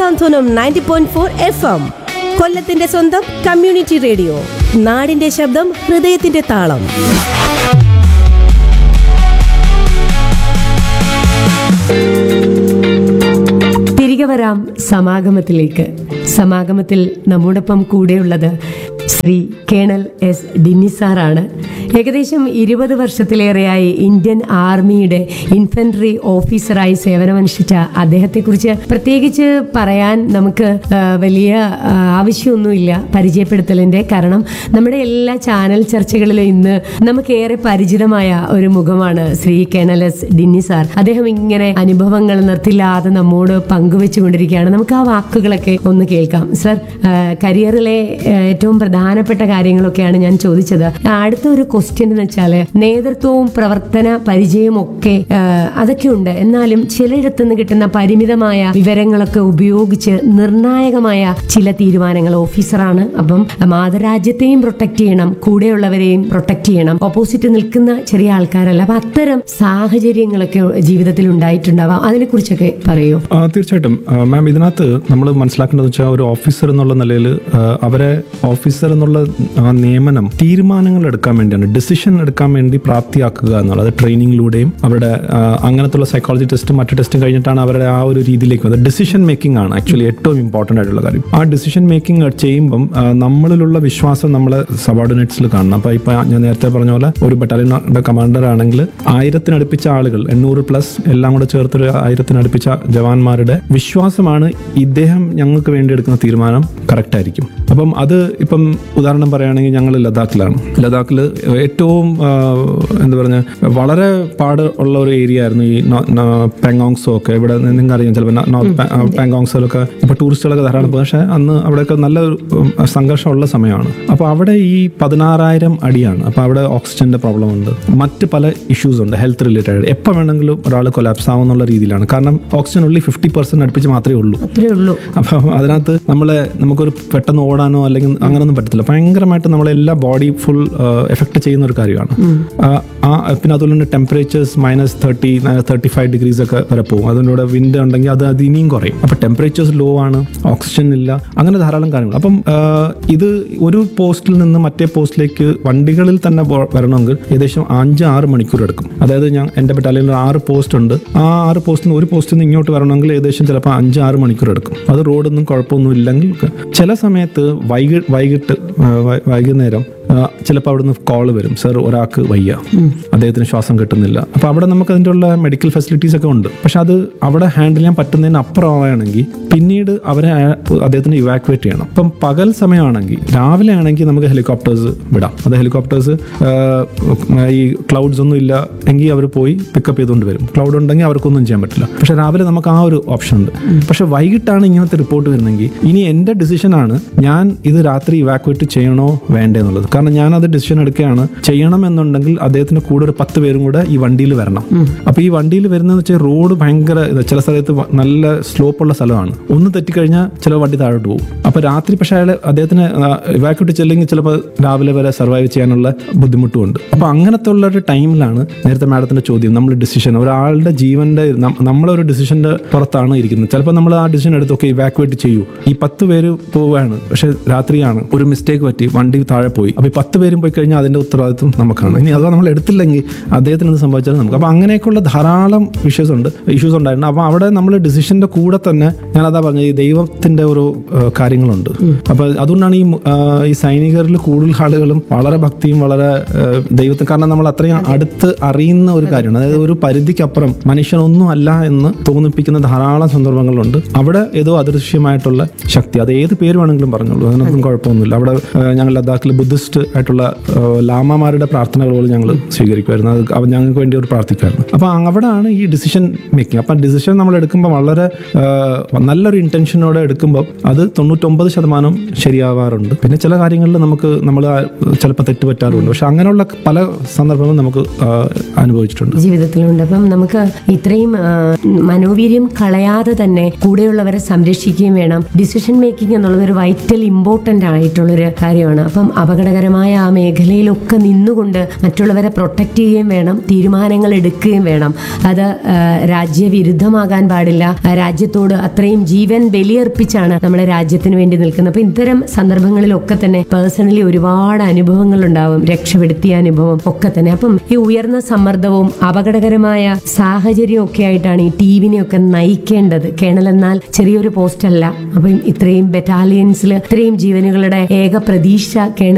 സാന്ത്വനം ninety point four F M കൊല്ലത്തിന്റെ സ്വന്തം community radio നാടിന്റെ ശബ്ദം ഹൃദയത്തിന്റെ താളം തിരികെ വരാം സമാഗമത്തിലേക്ക് സമാഗമത്തിൽ നമ്മോടൊപ്പം കൂടെയുള്ളത് ശ്രീ കേണൽ എസ് ഡിന്നി സാറാണ് ഏകദേശം ഇരുപത് വർഷത്തിലേറെയായി ഇന്ത്യൻ ആർമിയുടെ ഇൻഫൻട്രി ഓഫീസറായി സേവനമനുഷ്ഠിച്ച അദ്ദേഹത്തെക്കുറിച്ച് പ്രത്യേകിച്ച് പറയാൻ നമുക്ക് ആ, വലിയ ആ, ആവശ്യമൊന്നുമില്ല പരിചയപ്പെടുത്തലിൻ്റെ കാരണം നമ്മുടെ എല്ലാ ചാനൽ ചർച്ചകളിലും ഇന്ന് നമുക്കേറെ പരിചിതമായ ഒരു മുഖമാണ് Shri colonel S Dinny sir അദ്ദേഹം ഇങ്ങനെ അനുഭവങ്ങൾ നിർത്തില്ലാതെ നമ്മോട് പങ്കുവെച്ചുകൊണ്ടിരിക്കുകയാണ് നമുക്ക് ആ വാക്കുകളൊക്കെ ഒന്ന് കേൾക്കാം സർ ആ, കരിയറിലെ ആ, ഏറ്റവും പ്രധാനപ്പെട്ട കാര്യങ്ങളൊക്കെയാണ് ഞാൻ ചോദിച്ചത് ആ, അടുത്ത ഒരു ക്വസ്റ്റ്യൻ എന്ന് വെച്ചാൽ നേതൃത്വവും പ്രവർത്തന പരിചയവും ഒക്കെ ആ, അതൊക്കെ ഉണ്ട് എന്നാലും ചിലയിടത്തു നിന്ന് കിട്ടുന്ന പരിമിതമായ വിവരങ്ങളൊക്കെ ഉപയോഗിച്ച് നിർണായകമായ ചില തീരുമാനങ്ങൾ ഓഫീസറാണ് അപ്പം മാതരാജ്യത്തെയും പ്രൊട്ടക്ട് ചെയ്യണം കൂടെയുള്ളവരെയും പ്രൊട്ടക്ട് ചെയ്യണം ഓപ്പോസിറ്റ് നിൽക്കുന്ന ചെറിയ ആൾക്കാരല്ല അപ്പൊ അത്തരം സാഹചര്യങ്ങളൊക്കെ ജീവിതത്തിൽ ഉണ്ടായിട്ടുണ്ടാവാം അതിനെക്കുറിച്ചൊക്കെ പറയൂ ആ, തീർച്ചയായിട്ടും ആ, മാം ഇതിനകത്ത് നമ്മൾ മനസ്സിലാക്കേണ്ടത് വെച്ചാൽ ഒരു ഓഫീസർ എന്നുള്ള നിലയിൽ ആ, അവരെ ഓഫീസർ എന്നുള്ള ആ, നിയമനം തീരുമാനങ്ങൾ എടുക്കാൻ വേണ്ടിയാണ് ഡിസിഷൻ എടുക്കാൻ വേണ്ടി പ്രാപ്തിയാക്കുക എന്നുള്ളത് ട്രെയിനിങ്ങിലൂടെയും അവരുടെ ആ, അങ്ങനത്തുള്ള സൈക്കോളജി ടെസ്റ്റും മറ്റു ടെസ്റ്റും കഴിഞ്ഞിട്ടാണ് അവരുടെ ആ ഒരു രീതിയിലേക്ക് വന്നത് ഡിസിഷൻ മേക്കിംഗ് ആണ് ആക്ച്വലി ഏറ്റവും ഇമ്പോർട്ടൻ്റ് ആയിട്ടുള്ള കാര്യം ആ ഡിസിഷൻ മേക്കിംഗ് ചെയ്യുമ്പം ആ, നമ്മളിലുള്ള വിശ്വാസം നമ്മളെ സബോർഡിനേറ്റ്സിൽ കാണണം അപ്പോൾ ഇപ്പം ഞാൻ നേരത്തെ പറഞ്ഞ പോലെ ഒരു ബറ്റാലിയനുടെ കമാൻഡർ ആണെങ്കിൽ ആയിരത്തിനടുപ്പിച്ച ആളുകൾ എണ്ണൂറ് പ്ലസ് എല്ലാം കൂടെ ചേർത്തൊരു ആയിരത്തിനടുപ്പിച്ച ജവാന്മാരുടെ വിശ്വാസമാണ് ഇദ്ദേഹം ഞങ്ങൾക്ക് വേണ്ടി എടുക്കുന്ന തീരുമാനം കറക്റ്റ് ആയിരിക്കും അപ്പം അത് ഇപ്പം ഉദാഹരണം പറയുകയാണെങ്കിൽ ഞങ്ങൾ ലഡാക്കിലാണ് ലഡാക്കിൽ ഏറ്റവും ആ, എന്താ പറഞ്ഞ വളരെ പാട് ഉള്ള ഒരു ഏരിയ ആയിരുന്നു ഈ പെങ്കോങ്സോ ഒക്കെ ഇവിടെ നിങ്ങൾക്ക് അറിയാം ചിലപ്പോൾ നോർത്ത് പെങ്കോങ്സിലൊക്കെ ഇപ്പോൾ ടൂറിസ്റ്റുകളൊക്കെ ധാരാളം പോകും പക്ഷേ അന്ന് അവിടെയൊക്കെ നല്ല ഒരു, ഉം, സംഘർഷമുള്ള സമയമാണ് അപ്പോൾ അവിടെ ഈ പതിനാറായിരം അടിയാണ് അപ്പോൾ അവിടെ ഓക്സിജന്റെ പ്രോബ്ലം ഉണ്ട് മറ്റ് പല ഇഷ്യൂസ് ഉണ്ട് ഹെൽത്ത് റിലേറ്റഡ് എപ്പോൾ വേണമെങ്കിലും ഒരാൾ കൊലാപ്സ് ആവുന്നുള്ള രീതിയിലാണ് കാരണം ഓക്സിജൻ ഉള്ളി ഫിഫ്റ്റി പെർസെന്റ് അടുപ്പിച്ച് മാത്രമേ ഉള്ളൂ അത്രേ ഉള്ളൂ അപ്പം അതിനകത്ത് നമ്മളെ നമുക്കൊരു പെട്ടെന്ന് ഓടാനോ അല്ലെങ്കിൽ അങ്ങനൊന്നും പറ്റത്തില്ല ഭയങ്കരമായിട്ട് നമ്മളെ എല്ലാ ബോഡി ഫുൾ എഫക്ട് ചെയ്യുന്ന ഒരു കാര്യമാണ് ആ, ആ പിന്നെ അതുപോലെ തന്നെ temperatures minus thirty thirty five degrees ഒക്കെ വരെ പോകും അതിനോട് വിൻഡ് ഉണ്ടെങ്കിൽ അത് അത് ഇനിയും കുറയും അപ്പം ടെമ്പറേച്ചേഴ്സ് ലോ ആണ് ഓക്സിജൻ ഇല്ല അങ്ങനെ ധാരാളം കാര്യങ്ങൾ അപ്പം ആ, ഇത് ഒരു പോസ്റ്റിൽ നിന്ന് മറ്റേ പോസ്റ്റിലേക്ക് വണ്ടികളിൽ തന്നെ പോ- വരണമെങ്കിൽ ഏകദേശം അഞ്ച് ആറ് മണിക്കൂർ എടുക്കും അതായത് ഞാൻ എൻ്റെ ബറ്റാലിയനിൽ ആറ് പോസ്റ്റ് ഉണ്ട് ആ ആറ് പോസ്റ്റിൽ നിന്ന് ഒരു പോസ്റ്റിൽ നിന്ന് ഇങ്ങോട്ട് വരണമെങ്കിൽ ഏകദേശം ചിലപ്പോൾ അഞ്ച് ആറ് മണിക്കൂർ എടുക്കും അത് റോഡൊന്നും കുഴപ്പമൊന്നും ഇല്ലെങ്കിൽ ചില സമയത്ത് വൈകി വൈകിട്ട് ആ, വൈ- വൈകുന്നേരം ചിലപ്പോൾ അവിടുന്ന് കോൾ വരും സർ ഒരാൾക്ക് വയ്യ അദ്ദേഹത്തിന് ശ്വാസം കിട്ടുന്നില്ല അപ്പോൾ അവിടെ നമുക്ക് അതിൻ്റെ ഉള്ള മെഡിക്കൽ ഫെസിലിറ്റീസ് ഒക്കെ ഉണ്ട് പക്ഷെ അത് അവിടെ ഹാൻഡിൽ ചെയ്യാൻ പറ്റുന്നതിന് അപ്പുറമാണെങ്കിൽ പിന്നീട് അവരെ ആ- അദ്ദേഹത്തിന് ഇവാക്യുവേറ്റ് ചെയ്യണം അപ്പം പകൽ സമയമാണെങ്കിൽ രാവിലെ ആണെങ്കിൽ നമുക്ക് ഹെലികോപ്റ്റേഴ്സ് വിടാം അത് ഹെലികോപ്റ്റേഴ്സ് ഈ ക്ലൗഡ്സ് ഒന്നും ഇല്ല എങ്കിൽ അവർ പോയി പിക്കപ്പ് ചെയ്തുകൊണ്ട് വരും ക്ലൗഡ് ഉണ്ടെങ്കിൽ അവർക്കൊന്നും ചെയ്യാൻ പറ്റില്ല പക്ഷെ രാവിലെ നമുക്ക് ആ ഒരു ഓപ്ഷൻ ഉണ്ട് പക്ഷെ വൈകിട്ടാണ് ഇങ്ങനത്തെ റിപ്പോർട്ട് വരുന്നെങ്കിൽ ഇനി എൻ്റെ ഡിസിഷനാണ് ഞാൻ ഇത് രാത്രി ഇവാക്യുവേറ്റ് ചെയ്യണോ വേണ്ടേ എന്നുള്ളത് കാരണം ഞാൻ അത് ഡിസിഷൻ എടുക്കുകയാണ് ചെയ്യണം എന്നുണ്ടെങ്കിൽ അദ്ദേഹത്തിന് കൂടെ ഒരു പത്ത് പേരും കൂടെ ഈ വണ്ടിയിൽ വരണം അപ്പൊ ഈ വണ്ടിയിൽ വരുന്നതെന്ന് വെച്ചാൽ റോഡ് ഭയങ്കര ഇത് ചില സ്ഥലത്ത് വ- നല്ല സ്ലോപ്പ് ഉള്ള സ്ഥലമാണ് ഒന്ന് തെറ്റിക്കഴിഞ്ഞാൽ ചില വണ്ടി താഴോട്ട് പോകും അപ്പൊ രാത്രി പക്ഷേ അയാൾ അദ്ദേഹത്തിന് ഇവാക്യുവേറ്റ് ചെല്ലെങ്കിൽ ചിലപ്പോൾ രാവിലെ വരെ സർവൈവ് ചെയ്യാനുള്ള ബുദ്ധിമുട്ടുമുണ്ട് അപ്പൊ അങ്ങനത്തെ ഉള്ള ഒരു ടൈമിലാണ് നേരത്തെ മാഡത്തിന്റെ ചോദ്യം നമ്മൾ ഡിസിഷൻ ഒരാളുടെ ജീവന്റെ നം- നമ്മളൊരു ഡിസിഷന്റെ പുറത്താണ് ഇരിക്കുന്നത് ചിലപ്പോൾ നമ്മൾ ആ ഡിസിഷൻ എടുത്ത് ഒക്കെ ഇവാക്യുവേറ്റ് ചെയ്യൂ ഈ പത്ത് പേര് പോവുകയാണ് പക്ഷെ രാത്രിയാണ് ഒരു മിസ്റ്റേക്ക് പറ്റി വണ്ടി താഴെ പോയി അപ്പൊ ഈ പത്ത് പേരും പോയി കഴിഞ്ഞാൽ അതിന്റെ ഉത്തരവാദിത്വം നമുക്കാണ് ഇനി അഥവാ നമ്മൾ എടുത്തില്ലെങ്കിൽ അദ്ദേഹത്തിന് എന്ത് സംഭവിച്ചാലും നമുക്ക് അപ്പൊ അങ്ങനെയൊക്കെയുള്ള ധാരാളം ഇഷ്യൂസ് ഉണ്ട് ഇഷ്യൂസ് ഉണ്ടായിരുന്നു അപ്പൊ അവിടെ നമ്മൾ ഡിസിഷന്റെ കൂടെ തന്നെ ഞാൻ അതാ പറഞ്ഞത് ഈ ദൈവത്തിന്റെ ഒരു ആ, കാര്യങ്ങളുണ്ട് അപ്പൊ അതുകൊണ്ടാണ് ഈ ആ, ഈ സൈനികരിൽ കൂടുതൽ ആളുകളും വളരെ ഭക്തിയും വളരെ ആ, ദൈവത്തെ കാരണം നമ്മൾ അത്രയും അടുത്ത് അറിയുന്ന ഒരു കാര്യമാണ് അതായത് ഒരു പരിധിക്കപ്പുറം മനുഷ്യനൊന്നും അല്ല എന്ന് തോന്നിപ്പിക്കുന്ന ധാരാളം സന്ദർഭങ്ങളുണ്ട് അവിടെ ഏതോ അദൃശ്യമായിട്ടുള്ള ശക്തി അത് ഏത് പേര് വേണമെങ്കിലും പറഞ്ഞോളൂ അതിനൊന്നും കുഴപ്പമൊന്നുമില്ല അവിടെ ആ, ഞങ്ങൾ ലഡാക്കിൽ ബുദ്ധിസ്റ്റ് ആയിട്ടുള്ള ആ, ലാമമാരുടെ പ്രാർത്ഥനകൾ പോലും ഞങ്ങൾ സ്വീകരിക്കുമായിരുന്നു അത് അവ ഞങ്ങൾക്ക് വേണ്ടി ഒരു പ്രാർത്ഥിക്കുമായിരുന്നു അപ്പോൾ അവിടെയാണ് ഈ ഡിസിഷൻ മേക്കിംഗ് അപ്പം ഡിസിഷൻ നമ്മൾ എടുക്കുമ്പോൾ വളരെ ആ, നല്ലൊരു ഇന്റൻഷനോടെ എടുക്കുമ്പോൾ അത് തൊണ്ണൂറ്റൊമ്പത് ശതമാനം ശരിയാവാറുണ്ട് പിന്നെ ചില കാര്യങ്ങളിൽ നമുക്ക് നമ്മൾ ചിലപ്പോൾ തെറ്റ് പറ്റാറുണ്ട് പക്ഷെ അങ്ങനെയുള്ള പല സന്ദർഭങ്ങളും നമുക്ക് ആ, അനുഭവിച്ചിട്ടുണ്ട് ജീവിതത്തിലുണ്ട് അപ്പം നമുക്ക് ഇത്രയും ആ, മനോവീര്യം കളയാതെ തന്നെ കൂടെയുള്ളവരെ സംരക്ഷിക്കുകയും വേണം ഡിസിഷൻ മേക്കിംഗ് എന്നുള്ളത് ഒരു വൈറ്റൽ ഇമ്പോർട്ടൻ്റ് ആയിട്ടുള്ളൊരു കാര്യമാണ് അപ്പം അപകടകരമായ ആ മേഖലയിലൊക്കെ നിന്നുകൊണ്ട് മറ്റുള്ളവരെ പ്രൊട്ടക്റ്റ് ചെയ്യുകയും വേണം തീരുമാനങ്ങൾ എടുക്കുകയും വേണം അത് ആ, രാജ്യവിരുദ്ധമാകാൻ പാടില്ല ആ, രാജ്യത്തോട് അത്രയും ജീവൻ ബലിയർപ്പിച്ചാണ് നമ്മളെ രാജ്യത്തിന് വേണ്ടി നിൽക്കുന്നത് അപ്പം ഇത്തരം സന്ദർഭങ്ങളിലൊക്കെ തന്നെ പേഴ്സണലി ഒരുപാട് അനുഭവങ്ങൾ ഉണ്ടാവും രക്ഷപ്പെടുത്തിയ അനുഭവം ഒക്കെ തന്നെ അപ്പം ഈ ഉയർന്ന സമ്മർദ്ദവും അപകടകരമായ സാഹചര്യവും ഒക്കെ ആയിട്ടാണ് ഈ ടീമിനെയൊക്കെ നയിക്കേണ്ടത് കേണൽ എന്നാൽ ചെറിയൊരു പോസ്റ്റ് അല്ല അപ്പം ഇത്രയും ബറ്റാലിയൻസിൽ ഇത്രയും ജീവനുകളുടെ ഏക പ്രതീക്ഷ കേണൽ